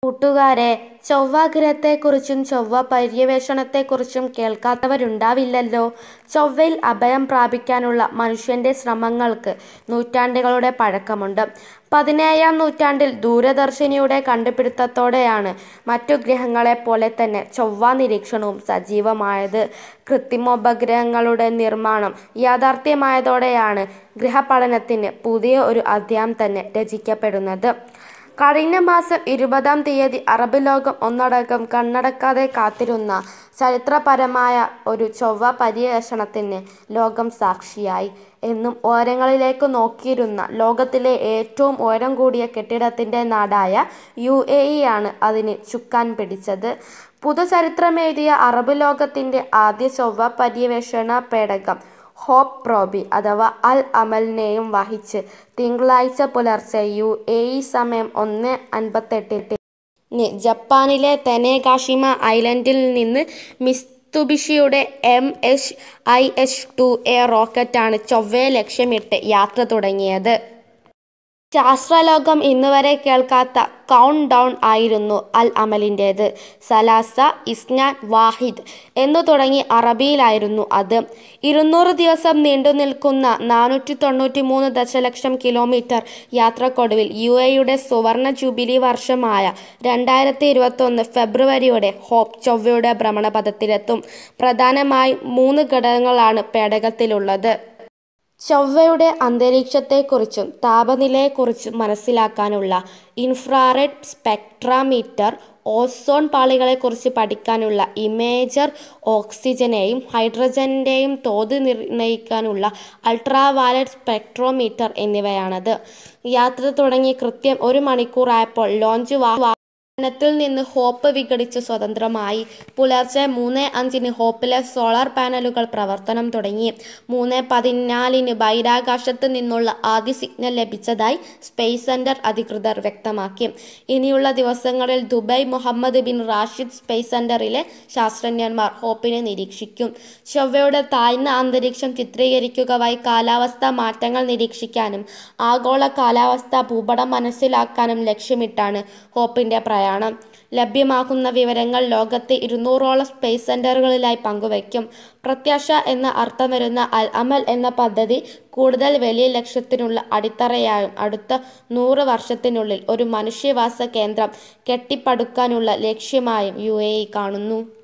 കൂട്ടുകാരെ ചൊവ്വാഗ്രഹത്തെക്കുറിച്ചും ചൊവ്വ പര്യവേഷണത്തെക്കുറിച്ചും കേൾക്കാത്തവരുണ്ടാവില്ലല്ലോ. ചൊവ്വയിൽ അഭയം പ്രാപിക്കാനുള്ള മനുഷ്യന്റെ ശ്രമങ്ങൾക്ക് നൂറ്റാണ്ടുകളുടെ പഴക്കമുണ്ട്. പതിനേഴാം നൂറ്റാണ്ടിൽ ദൂരദർശിനിയുടെ കണ്ടുപിടിത്തത്തോടെയാണ് മറ്റു ഗ്രഹങ്ങളെപ്പോലെതന്നെ ചൊവ്വാ നിരീക്ഷണവും സജീവമായത്. കൃത്രിമോപഗ്രഹങ്ങളുടെ നിർമ്മാണം യാഥാർഥ്യമായതോടെയാണ് ഗ്രഹപഠനത്തിന് പുതിയ ഒരു അധ്യായം തന്നെ രചിക്കപ്പെടുന്നത്. കഴിഞ്ഞ മാസം ഇരുപതാം തീയതി അറബ് ലോകം ഒന്നടങ്കം കണ്ണടക്കാതെ കാത്തിരുന്ന ചരിത്രപരമായ ഒരു ചൊവ്വാ പര്യവേഷണത്തിന് ലോകം സാക്ഷിയായി. എന്നും ഉയരങ്ങളിലേക്കു നോക്കിയിരുന്ന ലോകത്തിലെ ഏറ്റവും ഉയരം കൂടിയ കെട്ടിടത്തിന്റെ നാടായ യു. എ. ഇ. യാണ് അതിന് ചുക്കാൻ പിടിച്ചത്. പുതുചരിത്രമെഴുതിയ അറബ് ലോകത്തിന്റെ ആദ്യ ചൊവ്വാ പര്യവേഷണ പേടകം ഹോപ്പ് പ്രോബ് അഥവാ അൽ അമലിനെയും വഹിച്ച് തിങ്കളാഴ്ച പുലർച്ചെ യു. എ. ഇ. സമയം ഒന്നേ അൻപത്തെട്ടിന് ജപ്പാനിലെ തനേഗാഷിമ ഐലൻഡിൽ നിന്ന് മിത്സുബിഷിയുടെ M. H. I. H. Two A റോക്കറ്റാണ് ചൊവ്വയെ ലക്ഷ്യമിട്ട് യാത്ര തുടങ്ങിയത്. ശാസ്ത്രലോകം ഇന്നുവരെ കേൾക്കാത്ത കൗണ്ട് ഡൗൺ ആയിരുന്നു അൽ അമലിന്റേത്. സലാസ, ഇസ്നാൻ, വാഹിദ് എന്നു തുടങ്ങി അറബിയിലായിരുന്നു അത്. ഇരുന്നൂറ് ദിവസം നീണ്ടുനിൽക്കുന്ന നാനൂറ്റി തൊണ്ണൂറ്റിമൂന്ന് ദശലക്ഷം കിലോമീറ്റർ യാത്രക്കൊടുവിൽ യു. എ. യുടെ സുവർണ്ണ ജൂബിലി വർഷമായ രണ്ടായിരത്തി ഇരുപത്തൊന്ന് ഫെബ്രുവരിയോടെ ഹോപ്പ് ചൊവ്വയുടെ ഭ്രമണപഥത്തിലെത്തും. പ്രധാനമായും മൂന്ന് ഘടകങ്ങളാണ് പേടകത്തിലുള്ളത്. ചൊവ്വയുടെ അന്തരീക്ഷത്തെക്കുറിച്ചും താപനിലയെക്കുറിച്ചും മനസ്സിലാക്കാനുള്ള ഇൻഫ്രാറെഡ് സ്പെക്ട്രോമീറ്റർ, ഓസോൺ പാളികളെക്കുറിച്ച് പഠിക്കാനുള്ള ഇമേജർ, ഓക്സിജന്റെയും ഹൈഡ്രജന്റെയും തോത് നിർണയിക്കാനുള്ള അൾട്രാവയലറ്റ് സ്പെക്ട്രോമീറ്റർ എന്നിവയാണത്. യാത്ര തുടങ്ങി കൃത്യം ഒരു മണിക്കൂറായപ്പോൾ ലോഞ്ച് വാഹനത്തിൽ നിന്ന് ഹോപ്പ് വിഘടിച്ച് സ്വതന്ത്രമായി. പുലർച്ചെ മൂന്നേ അഞ്ചിന് ഹോപ്പിലെ സോളാർ പാനലുകൾ പ്രവർത്തനം തുടങ്ങി. മൂന്നേ പതിനാലിന് ബഹിരാകാശത്ത് നിന്നുള്ള ആദ്യ സിഗ്നൽ ലഭിച്ചതായി സ്പേസ് സെന്റർ അധികൃതർ വ്യക്തമാക്കി. ഇനിയുള്ള ദിവസങ്ങളിൽ Dubai Mohammed bin Rashid space സെന്ററിലെ ശാസ്ത്രജ്ഞന്മാർ ഹോപ്പിനെ നിരീക്ഷിക്കും. ചൊവ്വയുടെ താഴ്ന്ന അന്തരീക്ഷം ചിത്രീകരിക്കുക വഴി കാലാവസ്ഥാ മാറ്റങ്ങൾ നിരീക്ഷിക്കാനും ആഗോള കാലാവസ്ഥാ ഭൂപടം മനസ്സിലാക്കാനും ലക്ഷ്യമിട്ടാണ് ഹോപ്പിന്റെ പ്രയാണം. ലഭ്യമാകുന്ന വിവരങ്ങൾ ലോകത്തെ ഇരുന്നൂറോളം സ്പേസ് സെന്ററുകളിലായി പങ്കുവയ്ക്കും. പ്രത്യാശ എന്ന് അർത്ഥം വരുന്ന അൽ അമൽ എന്ന പദ്ധതി കൂടുതൽ വലിയ ലക്ഷ്യത്തിനുള്ള അടിത്തറയായും അടുത്ത നൂറ് വർഷത്തിനുള്ളിൽ ഒരു മനുഷ്യവാസ കേന്ദ്രം കെട്ടിപ്പടുക്കാനുള്ള ലക്ഷ്യമായും യു. എ. ഇ. കാണുന്നു.